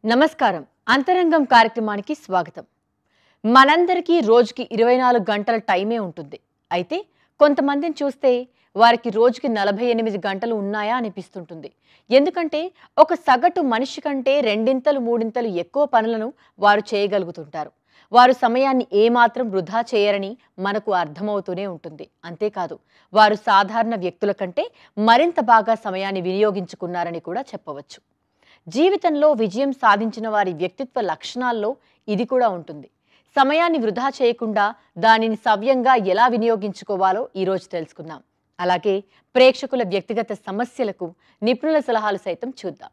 నమస్కారం అంతరంగం కార్యక్రమానికి స్వాగతం మనందరికీ రోజుకి ఇరవై నాలుగు గంటల టైమే ఉంటుంది అయితే కొంతమందిని చూస్తే వారికి రోజుకి నలభై ఎనిమిది గంటలు ఉన్నాయా అనిపిస్తుంటుంది ఎందుకంటే ఒక సగటు మనిషి కంటే రెండింతలు మూడింతలు ఎక్కువ పనులను వారు చేయగలుగుతుంటారు వారు సమయాన్ని ఏమాత్రం వృధా చేయరని మనకు అర్థమవుతూనే ఉంటుంది అంతేకాదు వారు సాధారణ వ్యక్తుల కంటే మరింత బాగా సమయాన్ని వినియోగించుకున్నారని కూడా చెప్పవచ్చు జీవితంలో విజయం సాధించిన వారి వ్యక్తిత్వ లక్షణాల్లో ఇది కూడా ఉంటుంది సమయాన్ని వృధా చేయకుండా దానిని సవ్యంగా ఎలా వినియోగించుకోవాలో ఈరోజు తెలుసుకుందాం అలాగే ప్రేక్షకుల వ్యక్తిగత సమస్యలకు నిపుణుల సలహాలు సైతం చూద్దాం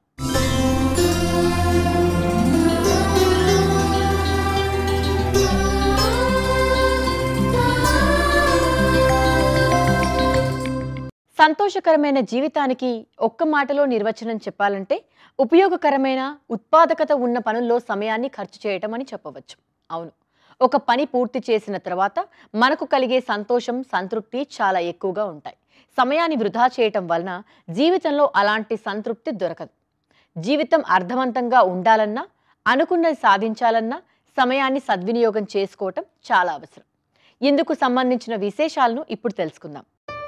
సంతోషకరమైన జీవితానికి ఒక్క మాటలో నిర్వచనం చెప్పాలంటే ఉపయోగకరమైన ఉత్పాదకత ఉన్న పనుల్లో సమయాన్ని ఖర్చు చేయటం అని చెప్పవచ్చు అవును ఒక పని పూర్తి చేసిన తర్వాత మనకు కలిగే సంతోషం సంతృప్తి చాలా ఎక్కువగా ఉంటాయి సమయాన్ని వృధా చేయటం వలన జీవితంలో అలాంటి సంతృప్తి దొరకదు జీవితం అర్థవంతంగా ఉండాలన్నా అనుకున్నది సాధించాలన్నా సమయాన్ని సద్వినియోగం చేసుకోవటం చాలా అవసరం ఇందుకు సంబంధించిన విశేషాలను ఇప్పుడు తెలుసుకుందాం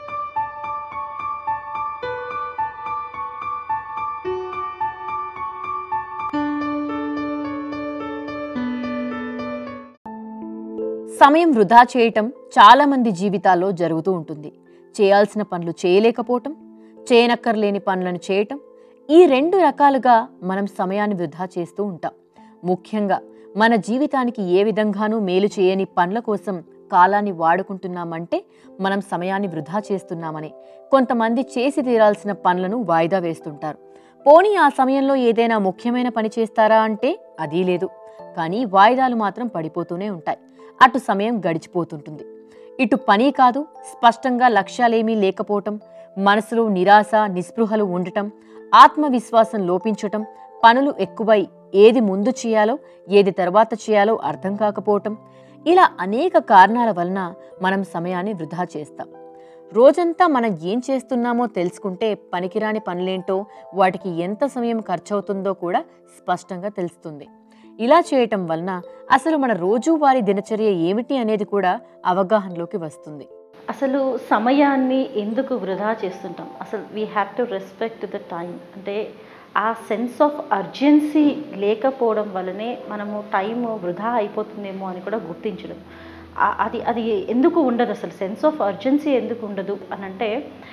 సమయం వృధా చేయటం చాలా మంది జీవితాల్లో జరుగుతూ ఉంటుంది చేయాల్సిన పనులు చేయలేకపోవటం చేయనక్కర్లేని పనులను చేయటం ఈ రెండు రకాలుగా మనం సమయాన్ని వృధా చేస్తూ ఉంటాం ముఖ్యంగా మన జీవితానికి ఏ విధంగానూ మేలు చేయని పనుల కోసం కాలాన్ని వాడుకుంటున్నామంటే మనం సమయాన్ని వృధా చేస్తున్నామని కొంతమంది చేసి తీరాల్సిన పనులను వాయిదా వేస్తుంటారు పోనీ ఆ సమయంలో ఏదైనా ముఖ్యమైన పని చేస్తారా అంటే అదీ లేదు కానీ వాయిదాలు మాత్రం పడిపోతూనే ఉంటాయి అటు సమయం గడిచిపోతుంటుంది ఇటు పని కాదు స్పష్టంగా లక్ష్యాలేమీ లేకపోవటం మనసులో నిరాశ నిస్పృహలు ఉండటం ఆత్మవిశ్వాసం లోపించటం పనులు ఎక్కువై ఏది ముందు చేయాలో ఏది తర్వాత చేయాలో అర్థం కాకపోవటం ఇలా అనేక కారణాల వలన మనం సమయాన్ని వృధా చేస్తాం రోజంతా మనం ఏం చేస్తున్నామో తెలుసుకుంటే పనికిరాని పనులేంటో వాటికి ఎంత సమయం ఖర్చవుతుందో కూడా స్పష్టంగా తెలుస్తుంది ఇలా చేయటం వలన అసలు మన రోజువారీ దినచర్య ఏమిటి అనేది కూడా అవగాహనలోకి వస్తుంది అసలు సమయాన్ని ఎందుకు వృధా చేస్తుంటాం అసలు we have to respect the time అంటే ఆ సెన్స్ ఆఫ్ అర్జెన్సీ లేకపోవడం వల్లనే మనము టైం వృధా అయిపోతుందేమో అని కూడా గుర్తించడం ఆ- అది అది ఎందుకు ఉండదు అసలు సెన్స్ ఆఫ్ అర్జెన్సీ ఎందుకు ఉండదు అని అంటే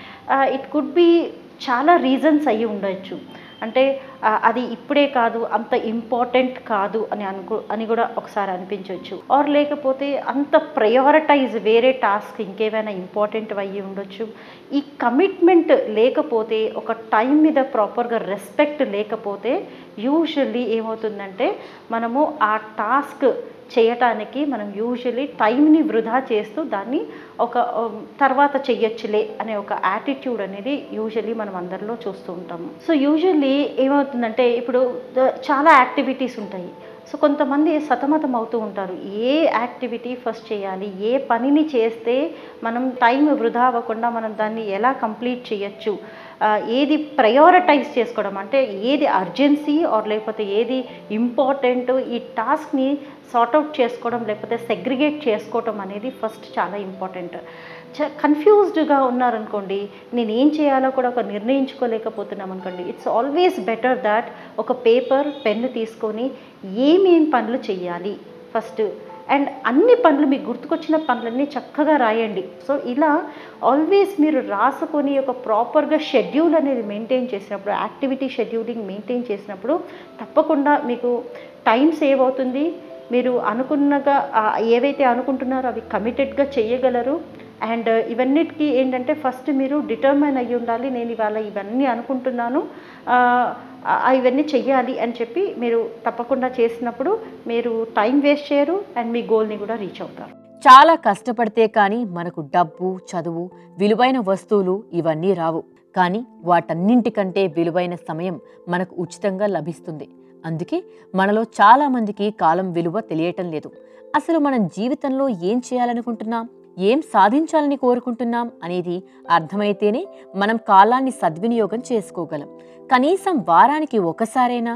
ఇట్ కుడ్ బి చాలా రీజన్స్ అయ్యి ఉండొచ్చు అంటే ఆ, అది ఇప్పుడే కాదు అంత ఇంపార్టెంట్ కాదు అని అనుకో అని కూడా ఒకసారి అనిపించవచ్చు ఆర్ లేకపోతే అంత ప్రయారిటైజ్ వేరే టాస్క్ ఇంకేమైనా ఇంపార్టెంట్ అయ్యి ఉండొచ్చు ఈ కమిట్మెంట్ లేకపోతే ఒక టైం మీద ప్రాపర్గా రెస్పెక్ట్ లేకపోతే యూజువల్లీ ఏమవుతుందంటే మనము ఆ టాస్క్ చేయటానికి మనం యూజువలీ టైంని వృధా చేస్తూ దాన్ని ఒక ఉమ్, తర్వాత చెయ్యొచ్చులే అనే ఒక యాటిట్యూడ్ అనేది యూజువలీ మనం అందరిలో చూస్తూ ఉంటాము సో యూజువల్లీ ఏమవుతుందంటే ఇప్పుడు ద- చాలా యాక్టివిటీస్ ఉంటాయి సో కొంతమంది సతమతం అవుతూ ఉంటారు ఏ యాక్టివిటీ ఫస్ట్ చేయాలి ఏ పనిని చేస్తే మనం టైం వృధా అవ్వకుండా మనం దాన్ని ఎలా కంప్లీట్ చేయొచ్చు ఆ, ఏది ప్రయారిటైజ్ చేసుకోవడం అంటే ఏది అర్జెన్సీ ఆర్ లేకపోతే ఏది ఇంపార్టెంట్ ఈ టాస్క్ని సార్ట్అవుట్ చేసుకోవడం లేకపోతే సెగ్రిగేట్ చేసుకోవడం అనేది ఫస్ట్ చాలా ఇంపార్టెంట్ కన్ఫ్యూజ్డ్గా ఉన్నారనుకోండి నేను ఏం చేయాలో కూడా ఒక నిర్ణయించుకోలేకపోతున్నాం అనుకోండి ఇట్స్ ఆల్వేస్ బెటర్ దాట్ ఒక పేపర్ పెన్ను తీసుకొని ఏమేం పనులు చేయాలి ఫస్ట్ అండ్ అన్ని పనులు మీకు గుర్తుకొచ్చిన పనులన్నీ చక్కగా రాయండి సో ఇలా ఆల్వేస్ మీరు రాసుకొని ఒక ప్రాపర్గా షెడ్యూల్ అనేది మెయింటైన్ చేసినప్పుడు యాక్టివిటీ షెడ్యూలింగ్ మెయింటైన్ చేసినప్పుడు తప్పకుండా మీకు టైం సేవ్ అవుతుంది మీరు అనుకున్నగా ఆ, ఏవైతే అనుకుంటున్నారో అవి కమిటెడ్గా చేయగలరు అండ్ ఇవన్నిటికీ ఏంటంటే ఫస్ట్ మీరు డిటర్మైన్ అయ్యి ఉండాలి నేను ఇవాళ ఇవన్నీ అనుకుంటున్నాను ఆ, ఆ, ఇవన్నీ చెయ్యాలి అని చెప్పి మీరు తప్పకుండా చేసినప్పుడు మీరు టైం వేస్ట్ చేయరు అండ్ మీ గోల్ని కూడా రీచ్ అవుతారు చాలా కష్టపడితే కానీ మనకు డబ్బు చదువు విలువైన వస్తువులు ఇవన్నీ రావు కానీ వాటన్నింటికంటే విలువైన సమయం మనకు ఉచితంగా లభిస్తుంది అందుకే మనలో చాలా మందికి కాలం విలువ తెలియటం లేదు అసలు మనం జీవితంలో ఏం చేయాలనుకుంటున్నాం ఏం సాధించాలని కోరుకుంటున్నాం అనేది అర్థమైతేనే మనం కాలాన్ని సద్వినియోగం చేసుకోగలం కనీసం వారానికి ఒకసారైనా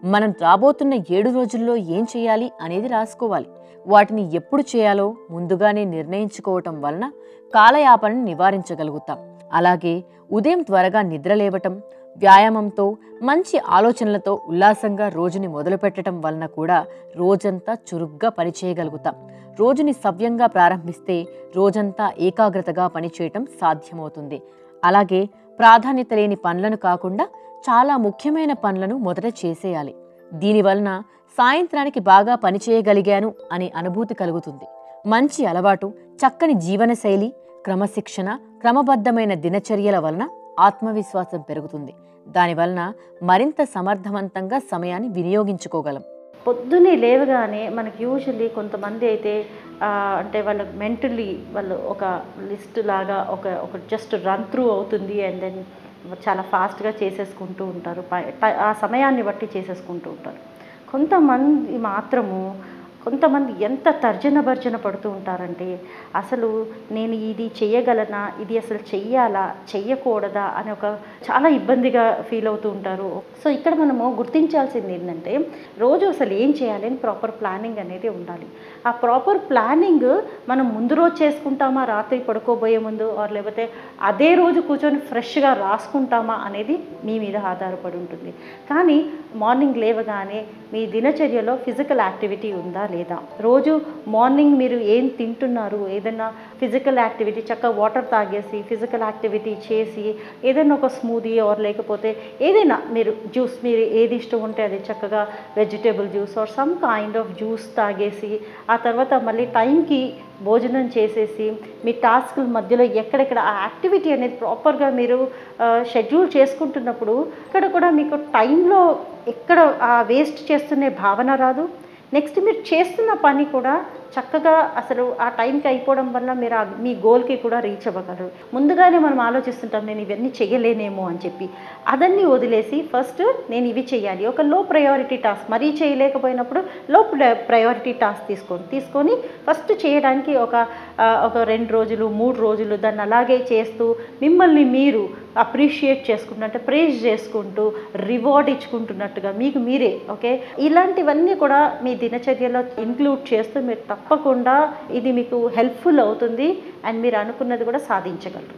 మనం రాబోతున్న ఏడు రోజుల్లో ఏం చేయాలి అనేది రాసుకోవాలి వాటిని ఎప్పుడు చేయాలో ముందుగానే నిర్ణయించుకోవటం వలన కాలయాపనని నివారించగలుగుతాం అలాగే ఉదయం త్వరగా నిద్రలేవటం వ్యాయామంతో మంచి ఆలోచనలతో ఉల్లాసంగా రోజుని మొదలుపెట్టడం వలన కూడా రోజంతా చురుగ్గా పనిచేయగలుగుతాం రోజుని సవ్యంగా ప్రారంభిస్తే రోజంతా ఏకాగ్రతగా పనిచేయటం సాధ్యమవుతుంది అలాగే ప్రాధాన్యత లేని పనులను కాకుండా చాలా ముఖ్యమైన పనులను మొదట చేసేయాలి దీనివలన సాయంత్రానికి బాగా పనిచేయగలిగాను అనే అనుభూతి కలుగుతుంది మంచి అలవాటు చక్కని జీవనశైలి క్రమశిక్షణ క్రమబద్ధమైన దినచర్యల వలన ఆత్మవిశ్వాసం పెరుగుతుంది దానివలన మరింత సమర్థవంతంగా సమయాన్ని వినియోగించుకోగలం పొద్దున్నే లేవగానే మనకి యూజువల్లీ కొంతమంది అయితే ఆ, అంటే వాళ్ళ మెంటలీ వాళ్ళు ఒక లిస్ట్ లాగా ఒక ఒక జస్ట్ రన్ త్రూ అవుతుంది అండ్ దెన్ చాలా ఫాస్ట్గా చేసేసుకుంటూ ఉంటారు పై- టై- ఆ సమయాన్ని బట్టి చేసేసుకుంటూ ఉంటారు కొంతమంది మాత్రము కొంతమంది ఎంత తర్జన భర్జన పడుతూ ఉంటారంటే అసలు నేను ఇది చెయ్యగలనా ఇది అసలు చెయ్యాలా చెయ్యకూడదా అని ఒక చాలా ఇబ్బందిగా ఫీల్ అవుతూ ఉంటారు సో ఇక్కడ మనము గుర్తించాల్సింది ఏంటంటే రోజు అసలు ఏం చేయాలి అని ప్రాపర్ ప్లానింగ్ అనేది ఉండాలి ఆ ప్రాపర్ ప్లానింగ్ మనం ముందు రోజు చేసుకుంటామా రాత్రి పడుకోబోయే ముందు ఆర్ లేకపోతే అదే రోజు కూర్చొని ఫ్రెష్గా రాసుకుంటామా అనేది మీ మీద ఆధారపడి ఉంటుంది కానీ మార్నింగ్ లేవగానే మీ దినచర్యలో ఫిజికల్ యాక్టివిటీ ఉందా లేదా రోజు మార్నింగ్ మీరు ఏం తింటున్నారు ఏదైనా ఫిజికల్ యాక్టివిటీ చక్కగా వాటర్ తాగేసి ఫిజికల్ యాక్టివిటీ చేసి ఏదైనా ఒక స్మూదీ ఆర్ లేకపోతే ఏదైనా మీరు జ్యూస్ మీరు ఏది ఇష్టం ఉంటే అది చక్కగా vegetable juice or some kind of juice తాగేసి ఆ తర్వాత మళ్ళీ టైంకి భోజనం చేసేసి మీ టాస్కుల మధ్యలో ఎక్కడెక్కడ ఆ యాక్టివిటీ అనేది ప్రాపర్గా మీరు షెడ్యూల్ చేసుకుంటున్నప్పుడు ఇక్కడ కూడా మీకు టైంలో ఎక్కడ ఆ వేస్ట్ చేస్తున్న భావన రాదు నెక్స్ట్ మీరు చేస్తున్న పని కూడా చక్కగా అసలు ఆ టైంకి అయిపోవడం వల్ల మీరు ఆ మీ గోల్కి కూడా రీచ్ అవ్వగలరు ముందుగానే మనం ఆలోచిస్తుంటాం నేను ఇవన్నీ చేయలేనేమో అని చెప్పి అదన్నీ వదిలేసి ఫస్ట్ నేను ఇవి చేయాలి ఒక లో ప్రయారిటీ టాస్క్ మరీ చేయలేకపోయినప్పుడు లో ప్రయారిటీ టాస్క్ తీసుకోండి తీసుకొని ఫస్ట్ చేయడానికి ఒక ఆ, ఒక రెండు రోజులు మూడు రోజులు దాన్ని అలాగే చేస్తూ మిమ్మల్ని మీరు అప్రిషియేట్ చేసుకుంటూ అంటే ప్రేజ్ చేసుకుంటూ రివార్డ్ ఇచ్చుకుంటున్నట్టుగా మీకు మీరే ఓకే ఇలాంటివన్నీ కూడా మీ దినచర్యలో ఇంక్లూడ్ చేస్తూ మీరు తప్పకుండా ఇది మీకు హెల్ప్ఫుల్ అవుతుంది అండ్ మీరు అనుకున్నది కూడా సాధించగలరు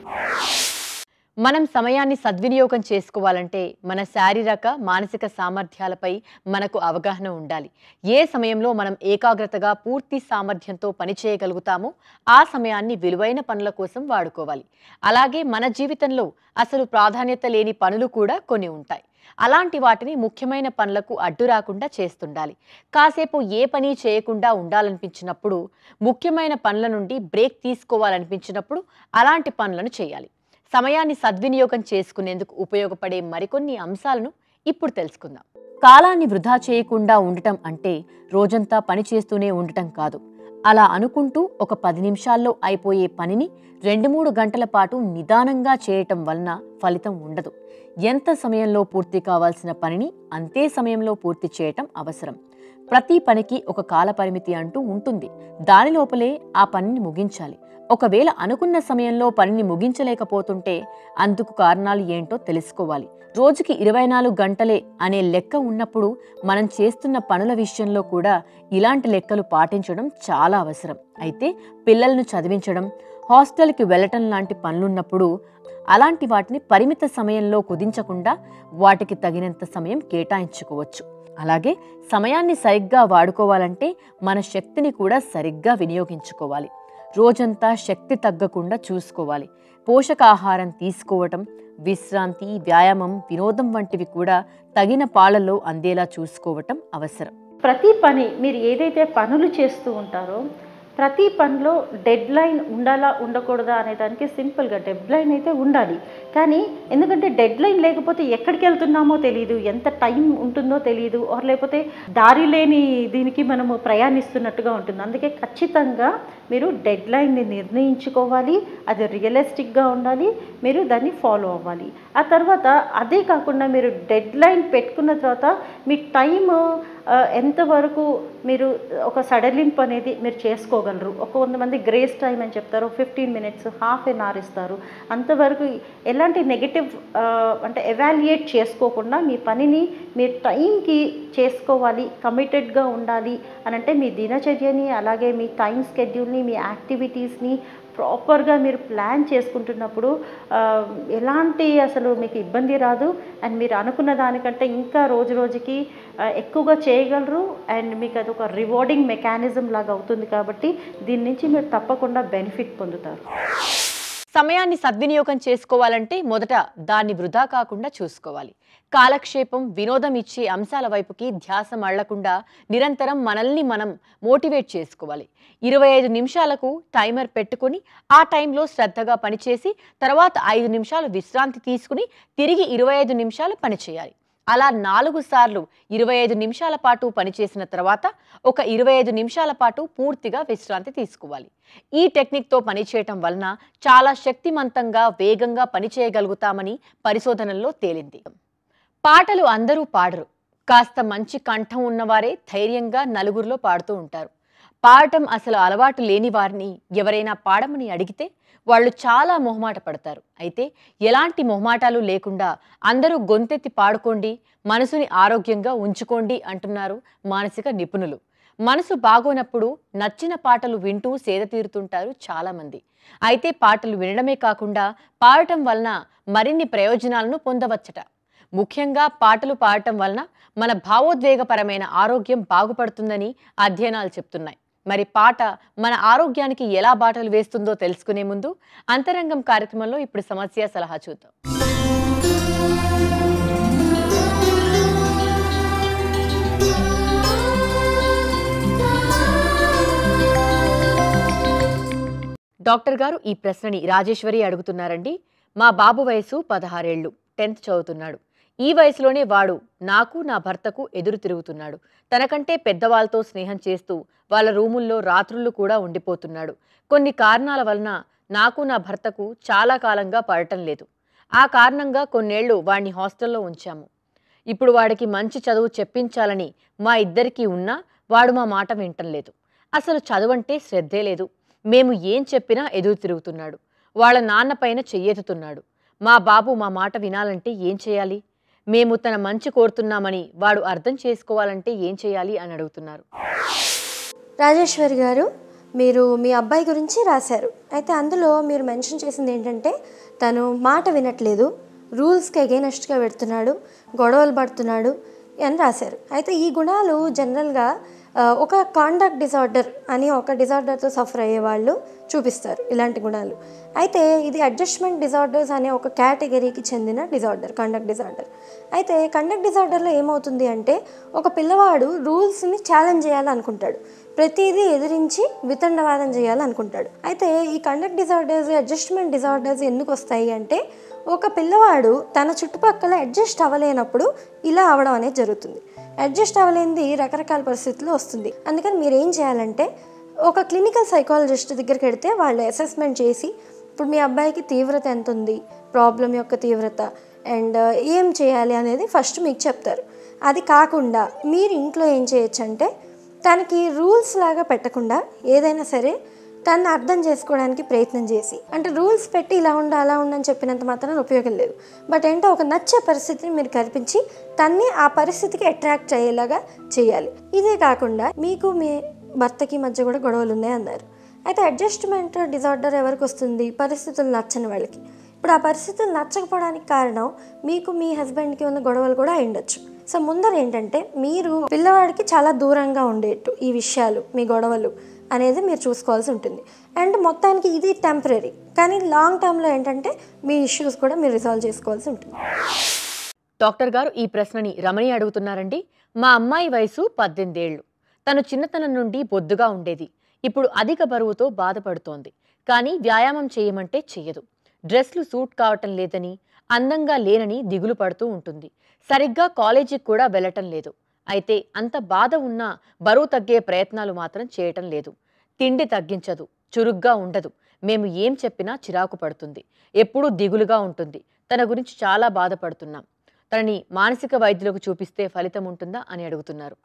మనం సమయాన్ని సద్వినియోగం చేసుకోవాలంటే మన శారీరక మానసిక సామర్థ్యాలపై మనకు అవగాహన ఉండాలి ఏ సమయంలో మనం ఏకాగ్రతగా పూర్తి సామర్థ్యంతో పనిచేయగలుగుతామో ఆ సమయాన్ని విలువైన పనుల కోసం వాడుకోవాలి అలాగే మన జీవితంలో అసలు ప్రాధాన్యత లేని పనులు కూడా కొన్ని ఉంటాయి అలాంటి వాటిని ముఖ్యమైన పనులకు అడ్డు రాకుండా చేస్తుండాలి కాసేపు ఏ పని చేయకుండా ఉండాలనిపించినప్పుడు ముఖ్యమైన పనుల నుండి బ్రేక్ తీసుకోవాలనిపించినప్పుడు అలాంటి పనులను చేయాలి సమయాన్ని సద్వినియోగం చేసుకునేందుకు ఉపయోగపడే మరికొన్ని అంశాలను ఇప్పుడు తెలుసుకుందాం కాలాన్ని వృధా చేయకుండా ఉండటం అంటే రోజంతా పని చేస్తూనే ఉండటం కాదు అలా అనుకుంటూ ఒక పది నిమిషాల్లో అయిపోయే పనిని రెండు మూడు గంటల పాటు నిదానంగా చేయటం వలన ఫలితం ఉండదు ఎంత సమయంలో పూర్తి కావాల్సిన పనిని అంతే సమయంలో పూర్తి చేయటం అవసరం ప్రతి పనికి ఒక కాల పరిమితి అంటూ ఉంటుంది దాని లోపలే ఆ పనిని ముగించాలి ఒకవేళ అనుకున్న సమయంలో పనిని ముగించలేకపోతుంటే అందుకు కారణాలు ఏంటో తెలుసుకోవాలి రోజుకి ఇరవై నాలుగు గంటలే అనే లెక్క ఉన్నప్పుడు మనం చేస్తున్న పనుల విషయంలో కూడా ఇలాంటి లెక్కలు పాటించడం చాలా అవసరం అయితే పిల్లలను చదివించడం హాస్టల్కి వెళ్ళటం లాంటి పనులున్నప్పుడు అలాంటి వాటిని పరిమిత సమయంలో కుదించకుండా వాటికి తగినంత సమయం కేటాయించుకోవచ్చు అలాగే సమయాన్ని సరిగ్గా వాడుకోవాలంటే మన శక్తిని కూడా సరిగ్గా వినియోగించుకోవాలి రోజంతా శక్తి తగ్గకుండా చూసుకోవాలి పోషకాహారం తీసుకోవటం విశ్రాంతి వ్యాయామం వినోదం వంటివి కూడా తగిన పాలలో అందేలా చూసుకోవటం అవసరం ప్రతి పని మీరు ఏదైతే పనులు చేస్తూ ఉంటారో ప్రతి పనిలో డెడ్ లైన్ ఉండాలా ఉండకూడదా అనే దానికి సింపుల్గా డెడ్ లైన్ అయితే ఉండాలి కానీ ఎందుకంటే డెడ్ లైన్ లేకపోతే ఎక్కడికి వెళ్తున్నామో తెలియదు ఎంత టైం ఉంటుందో తెలియదు ఆర్ లేకపోతే దారి లేని దీనికి మనము ప్రయాణిస్తున్నట్టుగా ఉంటుంది అందుకే ఖచ్చితంగా మీరు డెడ్ లైన్ని నిర్ణయించుకోవాలి అది రియలిస్టిక్గా ఉండాలి మీరు దాన్ని ఫాలో అవ్వాలి ఆ తర్వాత అదే కాకుండా మీరు డెడ్ లైన్ పెట్టుకున్న తర్వాత మీ టైం ఎంతవరకు మీరు ఒక సడలింపు అనేది మీరు చేసుకోగలరు ఒక కొంతమంది గ్రేస్ టైం అని చెప్తారు fifteen minutes half an hour ఇస్తారు అంతవరకు ఎలాంటి నెగిటివ్ అంటే ఎవాల్యుయేట్ చేసుకోకుండా మీ పనిని మీరు టైంకి చేసుకోవాలి కమిటెడ్గా ఉండాలి అని అంటే మీ దినచర్యని అలాగే మీ టైం స్కెడ్యూల్ని మీ యాక్టివిటీస్ని ప్రాపర్గా మీరు ప్లాన్ చేసుకుంటున్నప్పుడు ఆ, ఎలాంటి అసలు మీకు ఇబ్బంది రాదు అండ్ మీరు అనుకున్న దానికంటే ఇంకా రోజు రోజుకి ఆ, ఎక్కువగా చేయగలరు అండ్ మీకు అది ఒక రివార్డింగ్ మెకానిజం లాగా అవుతుంది కాబట్టి దీని నుంచి మీరు తప్పకుండా బెనిఫిట్ పొందుతారు సమయాన్ని సద్వినియోగం చేసుకోవాలంటే మొదట దాన్ని వృధా కాకుండా చూసుకోవాలి కాలక్షేపం వినోదం ఇచ్చే అంశాల వైపుకి ధ్యాస మళ్లకుండా నిరంతరం మనల్ని మనం మోటివేట్ చేసుకోవాలి ఇరవై ఐదు నిమిషాలకు టైమర్ పెట్టుకుని ఆ టైంలో శ్రద్ధగా పనిచేసి తర్వాత ఐదు నిమిషాలు విశ్రాంతి తీసుకుని తిరిగి ఇరవై ఐదు నిమిషాలు పనిచేయాలి అలా నాలుగు సార్లు ఇరవై ఐదు నిమిషాల పాటు పనిచేసిన తర్వాత ఒక ఇరవై ఐదు నిమిషాల పాటు పూర్తిగా విశ్రాంతి తీసుకోవాలి ఈ టెక్నిక్తో పనిచేయటం వలన చాలా శక్తిమంతంగా వేగంగా పనిచేయగలుగుతామని పరిశోధనల్లో తేలింది పాటలు అందరూ పాడరు కాస్త మంచి కంఠం ఉన్నవారే ధైర్యంగా నలుగురిలో పాడుతూ ఉంటారు పాడటం అసలు అలవాటు లేని వారిని ఎవరైనా పాడమని అడిగితే వాళ్ళు చాలా మొహమాట పడతారు అయితే ఎలాంటి మొహమాటాలు లేకుండా అందరూ గొంతెత్తి పాడుకోండి మనసుని ఆరోగ్యంగా ఉంచుకోండి అంటున్నారు మానసిక నిపుణులు మనసు బాగోనప్పుడు నచ్చిన పాటలు వింటూ సేద తీరుతుంటారు చాలామంది అయితే పాటలు వినడమే కాకుండా పాడటం వలన మరిన్ని ప్రయోజనాలను పొందవచ్చట ముఖ్యంగా పాటలు పాడటం వలన మన భావోద్వేగపరమైన ఆరోగ్యం బాగుపడుతుందని అధ్యయనాలు చెప్తున్నాయి మరి పాట మన ఆరోగ్యానికి ఎలా బాటలు వేస్తుందో తెలుసుకునే ముందు అంతరంగం కార్యక్రమంలో ఇప్పుడు సమస్య సలహా చూద్దాం డాక్టర్ గారు ఈ ప్రశ్నని రాజేశ్వరి అడుగుతున్నారండి మా బాబు వయసు పదహారేళ్లు టెన్త్ చదువుతున్నాడు ఈ వయసులోనే వాడు నాకు నా భర్తకు ఎదురు తిరుగుతున్నాడు తనకంటే పెద్దవాళ్ళతో స్నేహం చేస్తూ వాళ్ళ రూముల్లో రాత్రుళ్ళు కూడా ఉండిపోతున్నాడు కొన్ని కారణాల వలన నాకు నా భర్తకు చాలా కాలంగా పడటం లేదు ఆ కారణంగా కొన్నేళ్లు వాడిని హాస్టల్లో ఉంచాము ఇప్పుడు వాడికి మంచి చదువు చెప్పించాలని మా ఇద్దరికీ ఉన్నా వాడు మా మాట వింటం లేదు అసలు చదువంటే శ్రద్ధే లేదు మేము ఏం చెప్పినా ఎదురు తిరుగుతున్నాడు వాళ్ళ నాన్నపైన చెయ్యెత్తుతున్నాడు మా బాబు మా మాట వినాలంటే ఏం చేయాలి మేము తన మంచి కోరుతున్నామని వాడు అర్థం చేసుకోవాలంటే ఏం చేయాలి అని అడుగుతున్నారు రాజేశ్వరి గారు మీరు మీ అబ్బాయి గురించి రాశారు అయితే అందులో మీరు మెన్షన్ చేసింది ఏంటంటే తను మాట వినట్లేదు రూల్స్కి అగైనెస్ట్గా పెడుతున్నాడు గొడవలు పడుతున్నాడు అని రాశారు అయితే ఈ గుణాలు జనరల్గా ఆ, ఒక కాండక్ట్ డిజార్డర్ అని ఒక డిజార్డర్తో సఫర్ అయ్యే వాళ్ళు చూపిస్తారు ఇలాంటి గుణాలు అయితే ఇది అడ్జస్ట్మెంట్ డిజార్డర్స్ అనే ఒక కేటగిరీకి చెందిన డిజార్డర్ కండక్ట్ డిజార్డర్ అయితే కండక్ట్ డిజార్డర్లో ఏమవుతుంది అంటే ఒక పిల్లవాడు రూల్స్ని ఛాలెంజ్ చేయాలనుకుంటాడు ప్రతిదీ ఎదిరించి వితండవాదం చేయాలనుకుంటాడు అయితే ఈ కండక్ట్ డిజార్డర్స్ అడ్జస్ట్మెంట్ డిజార్డర్స్ ఎందుకు వస్తాయి అంటే ఒక పిల్లవాడు తన చుట్టుపక్కల అడ్జస్ట్ అవ్వలేనప్పుడు ఇలా అవడం అనేది జరుగుతుంది అడ్జస్ట్ అవ్వలేనిది రకరకాల పరిస్థితుల్లో వస్తుంది అందుకని మీరు ఏం చేయాలంటే ఒక క్లినికల్ సైకాలజిస్ట్ దగ్గరికి వెడితే వాళ్ళు అసెస్మెంట్ చేసి ఇప్పుడు మీ అబ్బాయికి తీవ్రత ఎంత ఉంది ప్రాబ్లం యొక్క తీవ్రత అండ్ ఏం చేయాలి అనేది ఫస్ట్ మీకు చెప్తారు అది కాకుండా మీరు ఇంట్లో ఏం చేయొచ్చు అంటే తనకి రూల్స్ లాగా పెట్టకుండా ఏదైనా సరే తను అర్థం చేసుకోవడానికి ప్రయత్నం చేసి అంటే రూల్స్ పెట్టి ఇలా ఉండు అలా ఉండని చెప్పినంత మాత్రం ఉపయోగం లేదు బట్ ఏంటో ఒక నచ్చే పరిస్థితిని మీరు కల్పించి తన్ని ఆ పరిస్థితికి అట్రాక్ట్ అయ్యేలాగా చేయాలి ఇదే కాకుండా మీకు మీ భర్తకి మధ్య కూడా గొడవలు ఉన్నాయి అన్నారు అయితే అడ్జస్ట్మెంట్ డిజార్డర్ ఎవరికి వస్తుంది పరిస్థితులు నచ్చని వాళ్ళకి ఇప్పుడు ఆ పరిస్థితులు నచ్చకపోవడానికి కారణం మీకు మీ హస్బెండ్కి ఉన్న గొడవలు కూడా అయి ఉండొచ్చు సో ముందర ఏంటంటే మీరు పిల్లవాడికి చాలా దూరంగా ఉండేట్టు ఈ విషయాలు మీ గొడవలు అనేది మీరు చూసుకోవాల్సి ఉంటుంది అండ్ మొత్తానికి ఇది టెంపరీ కానీ లాంగ్ టర్మ్లో ఏంటంటే మీ ఇష్యూస్ కూడా మీరు రిసాల్వ్ చేసుకోవాల్సి ఉంటుంది డాక్టర్ గారు ఈ ప్రశ్నని రమణి అడుగుతున్నారండి మా అమ్మాయి వయసు పద్దెనిమిదేళ్లు తను చిన్నతనం నుండి బొద్దుగా ఉండేది ఇప్పుడు అధిక బరువుతో బాధపడుతోంది కానీ వ్యాయామం చేయమంటే చెయ్యదు డ్రెస్లు సూట్ కావటం లేదని అందంగా లేనని దిగులు పడుతూ ఉంటుంది సరిగ్గా కాలేజీకి కూడా వెళ్ళటం లేదు అయితే అంత బాధ ఉన్నా బరువు తగ్గే ప్రయత్నాలు మాత్రం చేయటం లేదు తిండి తగ్గించదు చురుగ్గా ఉండదు మేము ఏం చెప్పినా చిరాకు పడుతుంది ఎప్పుడూ దిగులుగా ఉంటుంది తన గురించి చాలా బాధపడుతున్నాం తనని మానసిక వైద్యులకు చూపిస్తే ఫలితం ఉంటుందా అని అడుగుతున్నారు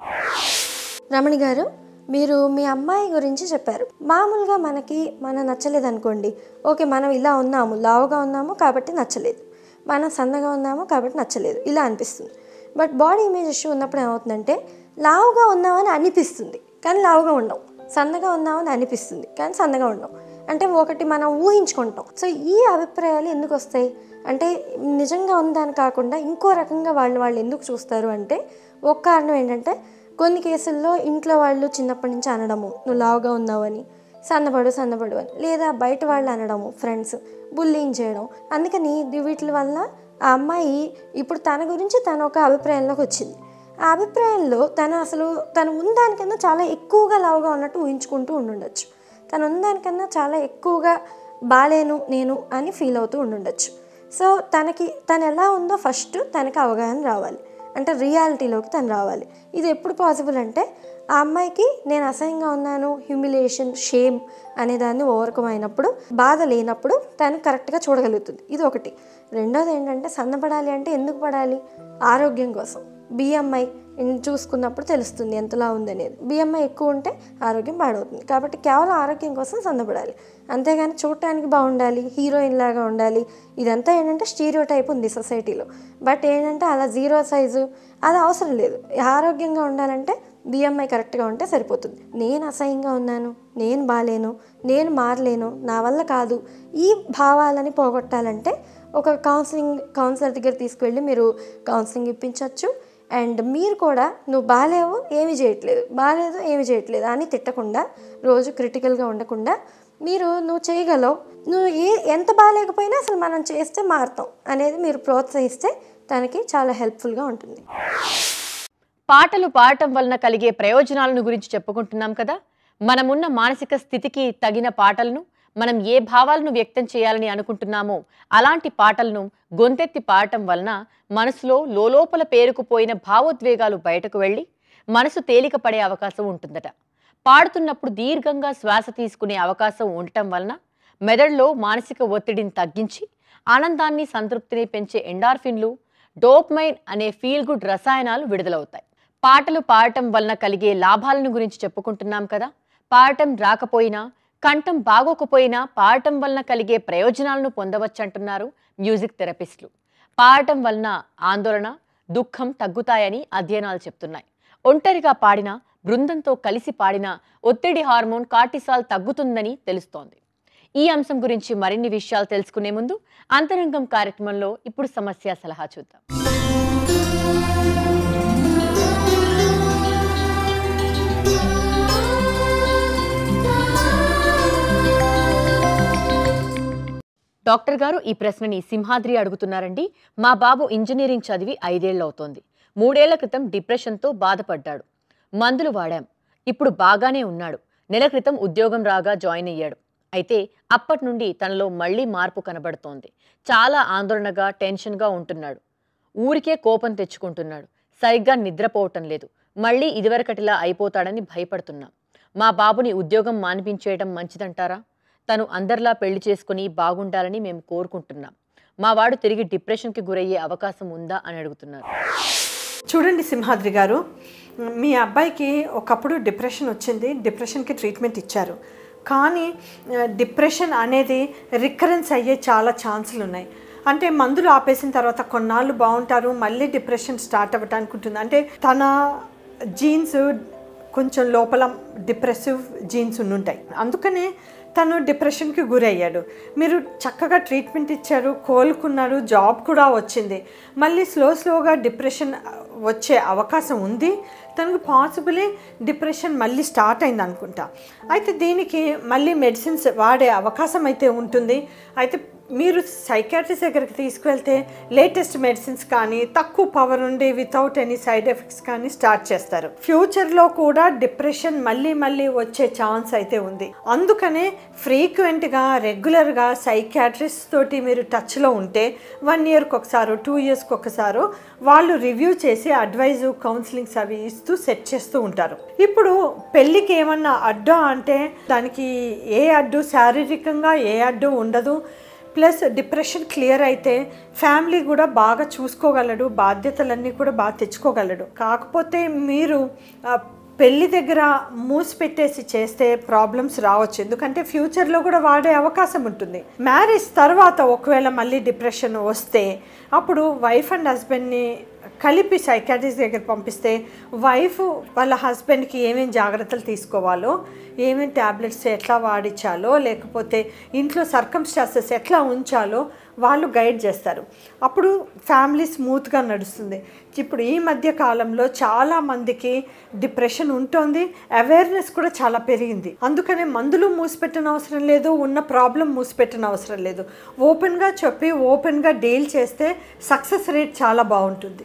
రమణి గారు మీరు మీ అమ్మాయి గురించి చెప్పారు మామూలుగా మనకి మన నచ్చలేదు అనుకోండి ఓకే మనం ఇలా ఉన్నాము లావుగా ఉన్నాము కాబట్టి నచ్చలేదు మనం సన్నగా ఉన్నాము కాబట్టి నచ్చలేదు ఇలా అనిపిస్తుంది బట్ బాడీ ఇమేజ్ ఇష్యూ ఉన్నప్పుడు ఏమవుతుందంటే లావుగా ఉన్నామని అనిపిస్తుంది కానీ లావుగా ఉండవు సన్నగా ఉన్నామని అనిపిస్తుంది కానీ సన్నగా ఉండవు అంటే ఒకటి మనం ఊహించుకుంటాం సో ఈ అభిప్రాయాలు ఎందుకు వస్తాయి అంటే నిజంగా ఉందని కాకుండా ఇంకో రకంగా వాళ్ళు వాళ్ళు ఎందుకు చూస్తారు అంటే ఒక కారణం ఏంటంటే కొన్ని కేసుల్లో ఇంట్లో వాళ్ళు చిన్నప్పటి నుంచి అనడము నువ్వు లావుగా ఉన్నావని సన్నబడు సన్నబడు అని లేదా బయట వాళ్ళు అనడము ఫ్రెండ్స్ బుల్లింగ్ చేయడం అందుకని ది- వీటి వల్ల ఆ అమ్మాయి ఇప్పుడు తన గురించి తన ఒక అభిప్రాయంలోకి వచ్చింది ఆ అభిప్రాయంలో తను అసలు తను ఉన్నదానికన్నా చాలా ఎక్కువగా లావుగా ఉన్నట్టు ఊహించుకుంటూ ఉండుండొచ్చు తను ఉన్నదానికన్నా చాలా ఎక్కువగా బాలేను నేను అని ఫీల్ అవుతూ ఉండుండొచ్చు సో తనకి తను ఎలా ఉందో ఫస్ట్ తనకి అవగాహన రావాలి అంటే రియాలిటీలోకి తను రావాలి ఇది ఎప్పుడు పాసిబుల్ అంటే ఆ అమ్మాయికి నేను అసహ్యంగా ఉన్నాను హ్యూమిలేషన్ షేమ్ అనే దాన్ని ఓవర్కమ్ అయినప్పుడు బాధ లేనప్పుడు తను కరెక్ట్గా చూడగలుగుతుంది ఇది ఒకటి రెండోది ఏంటంటే సన్నపడాలి అంటే ఎందుకు పడాలి ఆరోగ్యం కోసం బిఎంఐ చూసుకున్నప్పుడు తెలుస్తుంది ఎంతలా ఉందనేది బిఎంఐ ఎక్కువ ఉంటే ఆరోగ్యం పాడవుతుంది కాబట్టి కేవలం ఆరోగ్యం కోసం సన్నపడాలి అంతేగాని చూడటానికి బాగుండాలి హీరోయిన్ లాగా ఉండాలి ఇదంతా ఏంటంటే స్టీరియో టైప్ ఉంది సొసైటీలో బట్ ఏంటంటే అలా జీరో సైజు అది అవసరం లేదు ఆరోగ్యంగా ఉండాలంటే బిఎంఐ కరెక్ట్గా ఉంటే సరిపోతుంది నేను అసహ్యంగా ఉన్నాను నేను బాలేను నేను మారలేను నా వల్ల కాదు ఈ భావాలని పోగొట్టాలంటే ఒక కౌన్సిలింగ్ కౌన్సిలర్ దగ్గర తీసుకువెళ్ళి మీరు కౌన్సిలింగ్ ఇప్పించవచ్చు అండ్ మీరు కూడా నువ్వు బాగాలేవు ఏమి చేయట్లేదు బాగాలేదు ఏమి చేయట్లేదు అని తిట్టకుండా రోజు క్రిటికల్గా ఉండకుండా మీరు నువ్వు చేయగలవు నువ్వు ఏ ఎంత బాగాలేకపోయినా అసలు మనం చేస్తే మారుతాం అనేది మీరు ప్రోత్సహిస్తే తనకి చాలా హెల్ప్ఫుల్గా ఉంటుంది పాటలు పాడటం వలన కలిగే ప్రయోజనాలను గురించి చెప్పుకుంటున్నాం కదా మనమున్న మానసిక స్థితికి తగిన పాటలను మనం ఏ భావాలను వ్యక్తం చేయాలని అనుకుంటున్నామో అలాంటి పాటలను గొంతెత్తి పాడటం వలన మనసులో లోలోపల పేరుకుపోయిన భావోద్వేగాలు బయటకు వెళ్ళి మనసు తేలిక పడే అవకాశం ఉంటుందట పాడుతున్నప్పుడు దీర్ఘంగా శ్వాస తీసుకునే అవకాశం ఉండటం వలన మెదడులో మానసిక ఒత్తిడిని తగ్గించి ఆనందాన్ని సంతృప్తిని పెంచే ఎండార్ఫిన్లు డోప్మైన్ అనే ఫీల్ గుడ్ రసాయనాలు విడుదలవుతాయి పాటలు పాడటం వలన కలిగే లాభాలను గురించి చెప్పుకుంటున్నాం కదా పాడటం రాకపోయినా కంఠం బాగోకపోయినా పాడటం వలన కలిగే ప్రయోజనాలను పొందవచ్చంటున్నారు మ్యూజిక్ థెరపిస్టులు పాడటం వలన ఆందోళన దుఃఖం తగ్గుతాయని అధ్యయనాలు చెప్తున్నాయి ఒంటరిగా పాడినా బృందంతో కలిసి పాడినా ఒత్తిడి హార్మోన్ కార్టిసాల్ తగ్గుతుందని తెలుస్తోంది ఈ అంశం గురించి మరిన్ని విషయాలు తెలుసుకునే ముందు అంతరంగం కార్యక్రమంలో ఇప్పుడు సమస్య సలహా చూద్దాం డాక్టర్ గారు ఈ ప్రశ్నని సింహాద్రి అడుగుతున్నారండి మా బాబు ఇంజనీరింగ్ చదివి ఐదేళ్ళు అవుతోంది మూడేళ్ల క్రితం డిప్రెషన్తో బాధపడ్డాడు మందులు వాడాం ఇప్పుడు బాగానే ఉన్నాడు నెల క్రితం ఉద్యోగం రాగా జాయిన్ అయ్యాడు అయితే అప్పటి నుండి తనలో మళ్ళీ మార్పు కనబడుతోంది చాలా ఆందోళనగా టెన్షన్గా ఉంటున్నాడు ఊరికే కోపం తెచ్చుకుంటున్నాడు సరిగ్గా నిద్రపోవటం లేదు మళ్ళీ ఇదివరకటిలా అయిపోతాడని భయపడుతున్నాం మా బాబుని ఉద్యోగం మానిపించేయడం మంచిదంటారా తను అందరిలా పెళ్లి చేసుకుని బాగుండాలని మేము కోరుకుంటున్నాం మా వాడు తిరిగి డిప్రెషన్కి గురయ్యే అవకాశం ఉందా అని అడుగుతున్నారు చూడండి సింహాద్రి గారు మీ అబ్బాయికి ఒకప్పుడు డిప్రెషన్ వచ్చింది డిప్రెషన్కి ట్రీట్మెంట్ ఇచ్చారు కానీ ఆ, డిప్రెషన్ అనేది రికరెన్స్ అయ్యే చాలా ఛాన్సులు ఉన్నాయి అంటే మందులు ఆపేసిన తర్వాత కొన్నాళ్ళు బాగుంటారు మళ్ళీ డిప్రెషన్ స్టార్ట్ అవ్వటానికి ఉంటుంది అంటే తన జీన్స్ కొంచెం లోపల డిప్రెసివ్ జీన్స్ ఉండుంటాయి అందుకనే తను డిప్రెషన్కి గురయ్యాడు మీరు చక్కగా ట్రీట్మెంట్ ఇచ్చారు కోలుకున్నారు జాబ్ కూడా వచ్చింది మళ్ళీ స్లో స్లోగా డిప్రెషన్ వచ్చే అవకాశం ఉంది తనకు పాసిబులీ డిప్రెషన్ మళ్ళీ స్టార్ట్ అయింది అనుకుంటా అయితే దీనికి మళ్ళీ మెడిసిన్స్ వాడే అవకాశం అయితే ఉంటుంది అయితే మీరు సైకాట్రిస్ట్ దగ్గరికి తీసుకువెళ్తే లేటెస్ట్ మెడిసిన్స్ కానీ తక్కువ పవర్ ఉండి వితౌట్ ఎనీ సైడ్ ఎఫెక్ట్స్ కానీ స్టార్ట్ చేస్తారు ఫ్యూచర్లో కూడా డిప్రెషన్ మళ్ళీ మళ్ళీ వచ్చే ఛాన్స్ అయితే ఉంది అందుకనే ఫ్రీక్వెంట్గా రెగ్యులర్గా సైకాట్రిస్ట్ తోటి మీరు టచ్లో ఉంటే వన్ ఇయర్కి ఒకసారి టూ ఇయర్స్కి ఒకసారి వాళ్ళు రివ్యూ చేసి అడ్వైజు కౌన్సిలింగ్స్ అవి ఇస్తూ సెట్ చేస్తూ ఉంటారు ఇప్పుడు పెళ్ళికి ఏమన్నా అడ్డా అంటే దానికి ఏ అడ్డు శారీరకంగా ఏ అడ్డు ఉండదు ప్లస్ డిప్రెషన్ క్లియర్ అయితే ఫ్యామిలీ కూడా బాగా చూసుకోగలడు బాధ్యతలన్నీ కూడా బాగా తెచ్చుకోగలడు కాకపోతే మీరు ఆ, పెళ్లి దగ్గర మూసి పెట్టేసి చేస్తే ప్రాబ్లమ్స్ రావచ్చు ఎందుకంటే ఫ్యూచర్లో కూడా వాడే అవకాశం ఉంటుంది మ్యారేజ్ తర్వాత ఒకవేళ మళ్ళీ డిప్రెషన్ వస్తే అప్పుడు వైఫ్ అండ్ హస్బెండ్ని కలిపి సైకాట్రిస్ట్ దగ్గర పంపిస్తే వైఫ్ వాళ్ళ హస్బెండ్కి ఏమేమి జాగ్రత్తలు తీసుకోవాలో ఏమేమి ట్యాబ్లెట్స్ ఎట్లా వాడించాలో లేకపోతే ఇంట్లో సర్కమ్స్టాన్సెస్ ఎట్లా ఉంచాలో వాళ్ళు గైడ్ చేస్తారు అప్పుడు ఫ్యామిలీ స్మూత్గా నడుస్తుంది ఇప్పుడు ఈ మధ్య కాలంలో చాలా మందికి డిప్రెషన్ ఉంటుంది అవేర్నెస్ కూడా చాలా పెరిగింది అందుకనే మందులు మూసిపెట్టిన అవసరం లేదు ఉన్న ప్రాబ్లం మూసిపెట్టిన అవసరం లేదు ఓపెన్గా చెప్పి ఓపెన్గా డీల్ చేస్తే సక్సెస్ రేట్ చాలా బాగుంటుంది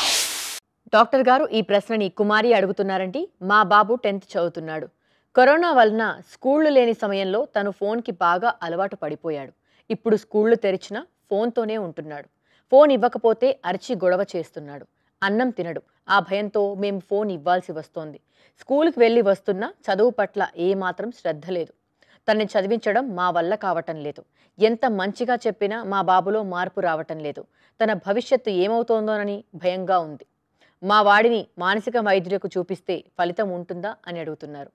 డాక్టర్ గారు ఈ ప్రశ్నని కుమారి అడుగుతున్నారండి మా బాబు టెన్త్ చదువుతున్నాడు కరోనా వలన స్కూళ్ళు లేని సమయంలో తను ఫోన్కి బాగా అలవాటు పడిపోయాడు ఇప్పుడు స్కూళ్ళు తెరిచినా ఫోన్తోనే ఉంటున్నాడు ఫోన్ ఇవ్వకపోతే అరిచి గొడవ చేస్తున్నాడు అన్నం తినడు ఆ భయంతో మేము ఫోన్ ఇవ్వాల్సి వస్తోంది స్కూల్కి వెళ్ళి వస్తున్నా చదువు పట్ల ఏమాత్రం శ్రద్ధ లేదు తనని చదివించడం మా వల్ల కావటం లేదు ఎంత మంచిగా చెప్పినా మా బాబులో మార్పు రావటం లేదు తన భవిష్యత్తు ఏమవుతోందోనని భయంగా ఉంది మా వాడిని మానసిక వైద్యులకు చూపిస్తే ఫలితం ఉంటుందా అని అడుగుతున్నారు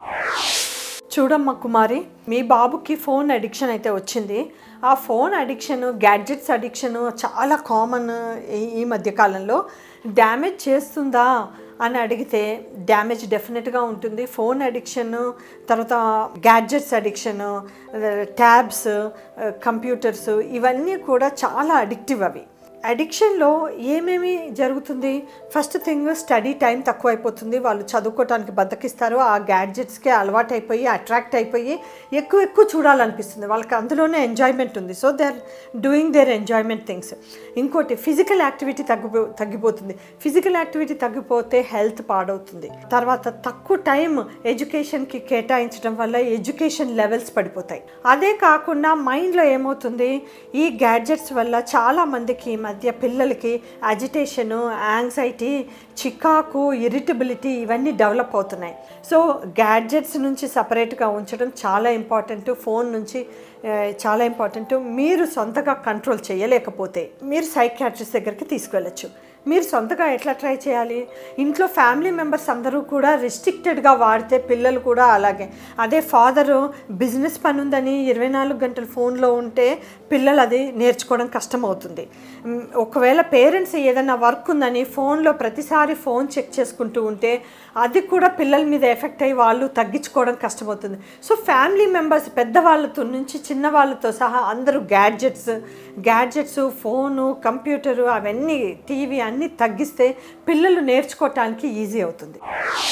చూడమ్మ కుమారి మీ బాబుకి ఫోన్ అడిక్షన్ అయితే వచ్చింది ఆ ఫోన్ అడిక్షన్ గ్యాడ్జెట్స్ అడిక్షన్ చాలా కామన్ ఈ మధ్య కాలంలో డ్యామేజ్ చేస్తుందా అని అడిగితే డ్యామేజ్ డెఫినెట్గా ఉంటుంది ఫోన్ అడిక్షన్ తర్వాత గ్యాడ్జెట్స్ అడిక్షన్ ట్యాబ్స్ కంప్యూటర్స్ ఇవన్నీ కూడా చాలా అడిక్టివ్ అవి అడిక్షన్లో ఏమేమి జరుగుతుంది ఫస్ట్ థింగ్ స్టడీ టైం తక్కువ అయిపోతుంది వాళ్ళు చదువుకోవటానికి బద్దకిస్తారు ఆ గ్యాడ్జెట్స్కే అలవాటు అయిపోయి అట్రాక్ట్ అయిపోయి ఎక్కువ ఎక్కువ చూడాలనిపిస్తుంది వాళ్ళకి అందులోనే ఎంజాయ్మెంట్ ఉంది so they are doing their enjoyment things ఇంకోటి ఫిజికల్ యాక్టివిటీ తగ్గిపో తగ్గిపోతుంది ఫిజికల్ యాక్టివిటీ తగ్గిపోతే హెల్త్ పాడవుతుంది తర్వాత తక్కువ టైం ఎడ్యుకేషన్కి కేటాయించడం వల్ల ఎడ్యుకేషన్ లెవెల్స్ పడిపోతాయి అదే కాకుండా మైండ్లో ఏమవుతుంది ఈ గ్యాడ్జెట్స్ వల్ల చాలా మందికి ఈ మధ్య పిల్లలకి అజిటేషను యాంగ్జైటీ చికాకు ఇరిటబిలిటీ ఇవన్నీ డెవలప్ అవుతున్నాయి సో గ్యాడ్జెట్స్ నుంచి సపరేట్గా ఉంచడం చాలా ఇంపార్టెంట్ ఫోన్ నుంచి ఆ, చాలా ఇంపార్టెంట్ మీరు సొంతగా కంట్రోల్ చేయలేకపోతే మీరు సైకాట్రిస్ట్ దగ్గరికి తీసుకెళ్ళచ్చు మీరు సొంతగా ఎట్లా ట్రై చేయాలి ఇంట్లో ఫ్యామిలీ మెంబర్స్ అందరూ కూడా రిస్ట్రిక్టెడ్గా వాడితే పిల్లలు కూడా అలాగే అదే ఫాదరు బిజినెస్ పని ఉందని ఇరవై నాలుగు గంటలు ఫోన్లో ఉంటే పిల్లలు అది నేర్చుకోవడం కష్టం అవుతుంది మ్, ఒకవేళ పేరెంట్స్ ఏదైనా వర్క్ ఉందని ఫోన్లో ప్రతిసారి ఫోన్ చెక్ చేసుకుంటూ ఉంటే అది కూడా పిల్లల మీద ఎఫెక్ట్ అయ్యి వాళ్ళు తగ్గించుకోవడం కష్టమవుతుంది సో ఫ్యామిలీ మెంబర్స్ పెద్దవాళ్ళతో నుంచి చిన్న వాళ్ళతో సహా అందరూ గ్యాడ్జెట్స్ గ్యాడ్జెట్స్ ఫోను కంప్యూటరు అవన్నీ టీవీ అన్నీ తగ్గిస్తే పిల్లలు నేర్చుకోవటానికి ఈజీ అవుతుంది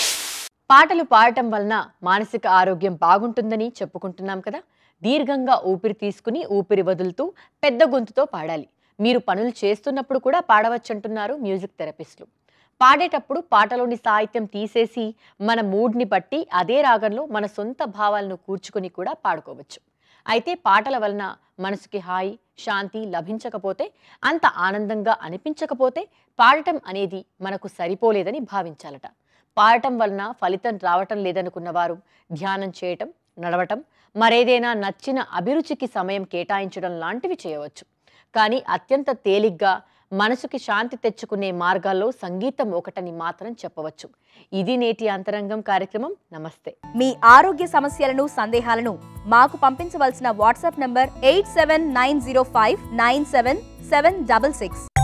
పాటలు పాడటం వలన మానసిక ఆరోగ్యం బాగుంటుందని చెప్పుకుంటున్నాం కదా దీర్ఘంగా ఊపిరి తీసుకుని ఊపిరి వదులుతూ పెద్ద గొంతుతో పాడాలి మీరు పనులు చేస్తున్నప్పుడు కూడా పాడవచ్చంటున్నారు మ్యూజిక్ థెరపిస్టులు పాడేటప్పుడు పాటలోని సాహిత్యం తీసేసి మన మూడ్ని బట్టి అదే రాగంలో మన సొంత భావాలను కూర్చుకొని కూడా పాడుకోవచ్చు అయితే పాటల వలన మనసుకి హాయి శాంతి లభించకపోతే అంత ఆనందంగా అనిపించకపోతే పాడటం అనేది మనకు సరిపోలేదని భావించాలట పాడటం వలన ఫలితం రావటం లేదనుకున్న వారు ధ్యానం చేయటం నడవటం మరేదైనా నచ్చిన అభిరుచికి సమయం కేటాయించడం లాంటివి చేయవచ్చు కానీ అత్యంత తేలిగ్గా మనసుకి శాంతి తెచ్చుకునే మార్గాల్లో సంగీతం ఒకటని మాత్రం చెప్పవచ్చు ఇది నేటి అంతరంగం కార్యక్రమం నమస్తే మీ ఆరోగ్య సమస్యలను సందేహాలను మాకు పంపించవలసిన WhatsApp number eight seven nine zero five nine seven seven double six